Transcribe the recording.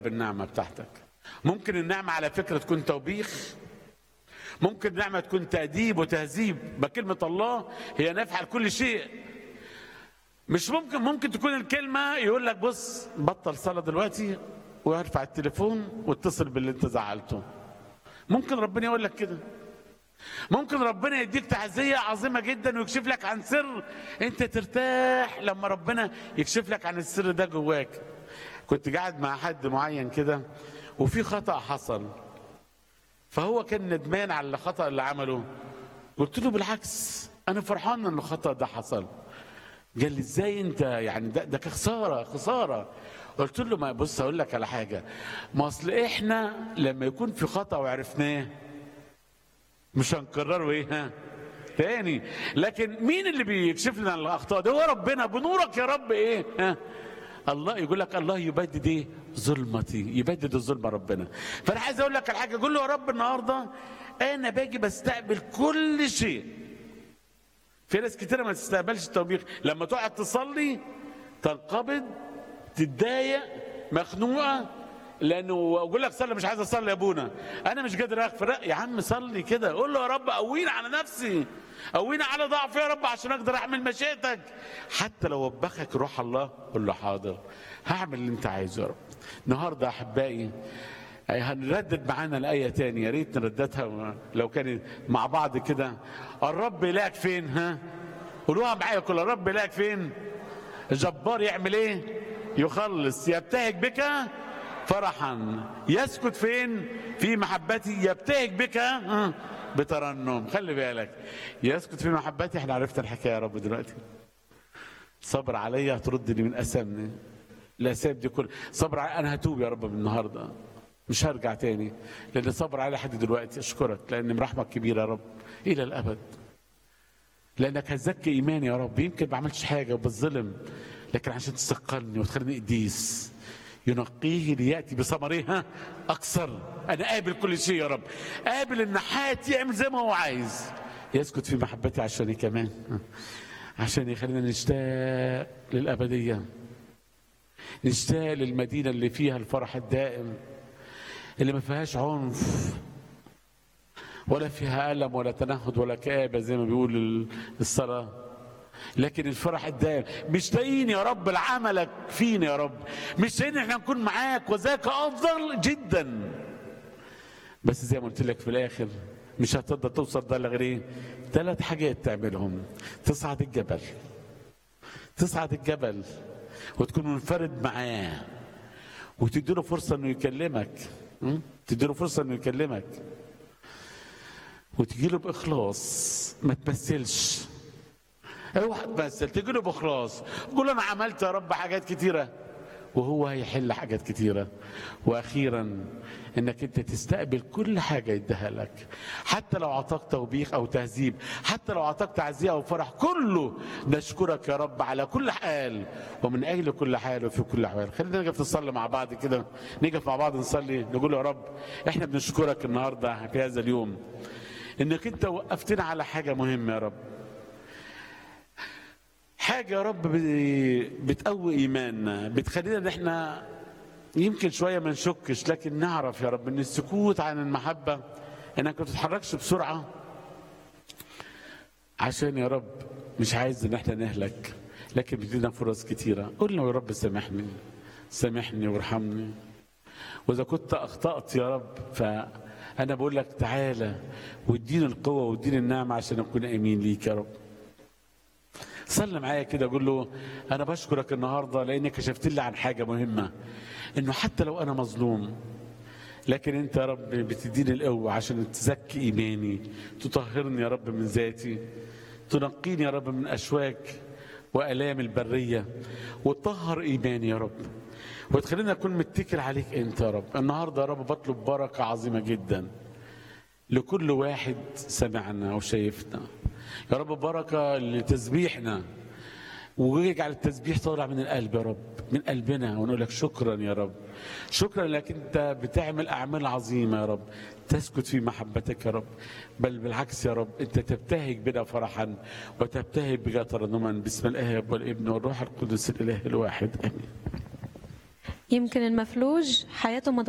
بالنعمة بتاعتك ممكن النعمة على فكرة تكون توبيخ ممكن النعمة تكون تأديب وتهذيب بكلمة الله هي نافعة لكل شيء مش ممكن ممكن تكون الكلمة يقول لك بص بطل صلاة دلوقتي وارفع التليفون واتصل باللي انت زعلته ممكن ربنا يقول لك كده ممكن ربنا يديك تعزية عظيمة جدا ويكشف لك عن سر انت ترتاح لما ربنا يكشف لك عن السر ده جواك كنت قاعد مع حد معين كده وفي خطأ حصل فهو كان ندمان على الخطأ اللي عمله قلت له بالعكس انا فرحان ان الخطأ ده حصل قال لي ازاي انت يعني ده ده خساره خساره قلت له ما بص اقول لك على حاجه ما اصل احنا لما يكون في خطا وعرفناه مش هنكرره ايه ها تاني لكن مين اللي بيكشف لنا الاخطاء ده هو ربنا بنورك يا رب ايه ها الله يقول لك الله يبدد ايه ظلمتي يبدد الظلمه ربنا فانا عايز اقول لك على حاجه قول له يا رب النهارده انا باجي بستقبل كل شيء في ناس كتيرة ما تستقبلش التوبيخ لما تقعد تصلي تنقبض تتضايق مخنوقة لانه اقول لك صلي مش عايز اصلي يا ابونا انا مش قادر اغفر لا يا عم صلي كده قول له يا رب قوينا على نفسي قوينا على ضعفي يا رب عشان اقدر اعمل مشيئتك حتى لو وبخك روح الله قول له حاضر هعمل اللي انت عايزه يا رب النهارده احبائي هنردد معانا الآية تاني يا ريت نرددها لو كان مع بعض كده الرب إلهك فين ها قولوها معايا كل الرب إلهك فين الجبار يعمل ايه يخلص يبتهج بك فرحا يسكت فين في محبتي يبتهج بك ها؟ بترنم خلي بالك يسكت في محبتي احنا عرفنا الحكايه يا رب دلوقتي صبر عليا هتردني من اسامني الاسام دي كل صبر علي انا هتوب يا رب من النهارده مش هرجع تاني لان صبر علي لحد دلوقتي اشكرك لان مرحمك كبيره يا رب الى الابد لانك هتزكي ايماني يا رب يمكن ما عملتش حاجه وبالظلم لكن عشان تثقلني وتخليني قديس ينقيه لياتي بثمرها اكثر انا قابل كل شيء يا رب قابل النحات يعمل زي ما هو عايز يسكت في محبتي عشاني كمان عشان يخلينا نشتاق للابديه نشتاق للمدينه اللي فيها الفرح الدائم اللي ما فيهاش عنف ولا فيها ألم ولا تنهد ولا كآبة زي ما بيقول الصلاة لكن الفرح الدائم مشتاقين يا رب لعملك فينا يا رب مشتاقين احنا نكون معاك وذاك أفضل جدا بس زي ما قلت لك في الآخر مش هتقدر توصل ده غير ايه؟ ثلاث حاجات تعملهم تصعد الجبل تصعد الجبل وتكون منفرد معاه وتديله فرصة انه يكلمك تديله فرصة انه يكلمك وتجيله بإخلاص ما تمثلش اوعى تمثل تجيله بإخلاص قول أنا عملت يا رب حاجات كتيرة وهو هيحل حاجات كتيرة وأخيرا إنك أنت تستقبل كل حاجة يديها لك حتى لو أعطاك توبيخ أو تهذيب حتى لو أعطاك تعزية أو فرح كله نشكرك يا رب على كل حال ومن أجل كل حال وفي كل حال خلينا نقف نصلي مع بعض كده نقف مع بعض نصلي نقول يا رب إحنا بنشكرك النهاردة في هذا اليوم انك انت وقفتنا على حاجه مهمه يا رب حاجه يا رب بتقوي ايماننا بتخلينا ان احنا يمكن شويه ما نشكش لكن نعرف يا رب ان السكوت عن المحبه انك ما تتحركش بسرعه عشان يا رب مش عايز ان احنا نهلك لكن بيدينا فرص كتيره قول له يا رب سامحني سامحني وارحمني واذا كنت اخطات يا رب ف انا بقول لك تعالى واديني القوه واديني النعمه عشان اكون امين ليك يا رب صلي معايا كده قول له انا بشكرك النهارده لانك كشفت لي عن حاجه مهمه انه حتى لو انا مظلوم لكن انت يا رب بتديني القوه عشان تزكي ايماني تطهرني يا رب من ذاتي تنقيني يا رب من اشواك والام البريه وتطهر ايماني يا رب وتخليني اكون متكل عليك انت يا رب النهارده يا رب بطلب بركه عظيمه جدا لكل واحد سمعنا وشايفنا يا رب بركه لتسبيحنا ويجعل التسبيح طالع من القلب يا رب من قلبنا ونقول لك شكرا يا رب شكرا لك انت بتعمل اعمال عظيمه يا رب تسكت في محبتك يا رب بل بالعكس يا رب انت تبتهج بنا فرحا وتبتهج بك ترنما باسم الاب والابن والروح القدس الاله الواحد امين يمكن المفلوج حياته ما